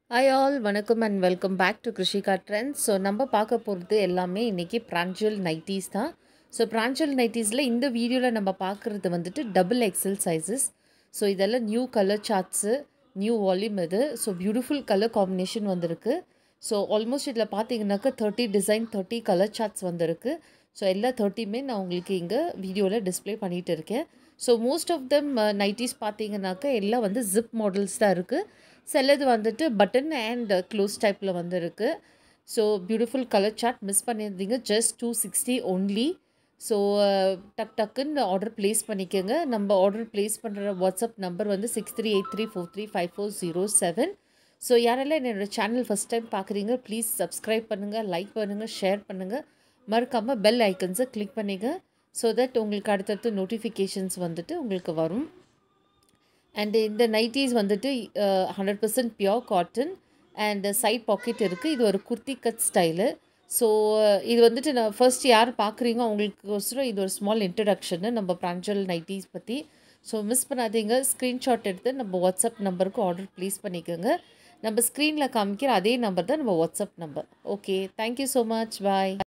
hi all வணக்கம் and welcome back to Krishika trends so நம்ம பார்க்க போகிறது எல்லாமே இன்றைக்கி பிராஞ்சல் நைட்டிஸ் தான் ஸோ பிராஞ்சல் நைட்டிஸில் இந்த வீடியோவில் நம்ம பார்க்குறது வந்துட்டு டபுள் எக்ஸல் சைஸஸ் ஸோ இதெல்லாம் new colour charts new volume இது ஸோ பியூட்டிஃபுல் கலர் காம்பினேஷன் வந்திருக்கு ஸோ ஆல்மோஸ்ட் இதில் பார்த்தீங்கன்னாக்கா thirty design thirty colour charts வந்திருக்கு ஸோ எல்லா தேர்ட்டியுமே நான் உங்களுக்கு இங்கே வீடியோவில் டிஸ்ப்ளே பண்ணிகிட்டு இருக்கேன் so most of them nighties பார்த்தீங்கன்னாக்கா எல்லாம் வந்து ஜிப் மாடல்ஸ் தான் இருக்குது சிலது வந்துட்டு பட்டன் அண்ட் க்ளோஸ் டைப்பில் வந்து இருக்குது so beautiful colour chart miss பண்ணியிருந்தீங்க just two sixty only so டக் டக்குன்னு ஆர்டர் ப்ளேஸ் பண்ணிக்கோங்க நம்ம ஆர்டர் ப்ளேஸ் பண்ணுற வாட்ஸ்அப் நம்பர் வந்து six three eight three four three five four zero seven so யாரெல்லாம் என்னோடய சேனல் ஃபஸ்ட் டைம் பார்க்குறீங்க ப்ளீஸ் சப்ஸ்கிரைப் பண்ணுங்கள் லைக் பண்ணுங்கள் ஷேர் பண்ணுங்கள் மறக்காமல் பெல் ஐக்கன்ஸை கிளிக் பண்ணிங்க ஸோ தட் உங்களுக்கு அடுத்தடுத்து நோட்டிஃபிகேஷன்ஸ் வந்துட்டு உங்களுக்கு வரும் அண்டு இந்த நைட்டிஸ் வந்துட்டு hundred percent pure cotton and side pocket இருக்குது இது ஒரு குர்த்தி கட் ஸ்டைலு ஸோ இது வந்துட்டு நான் ஃபர்ஸ்ட் யார் பார்க்குறீங்க அவங்களுக்கு இது ஒரு ஸ்மால் இன்ட்ரடக்ஷனு நம்ம பிராஞ்சல் நைட்டிஸ் பற்றி ஸோ மிஸ் பண்ணாதீங்க ஸ்க்ரீன்ஷாட் எடுத்து நம்ம வாட்ஸ்அப் நம்பருக்கு ஆர்டர் ப்ளேஸ் பண்ணிக்கோங்க நம்ம ஸ்க்ரீனில் காமிக்கிற அதே நம்பர் தான் நம்ம WhatsApp number okay thank you so much பாய்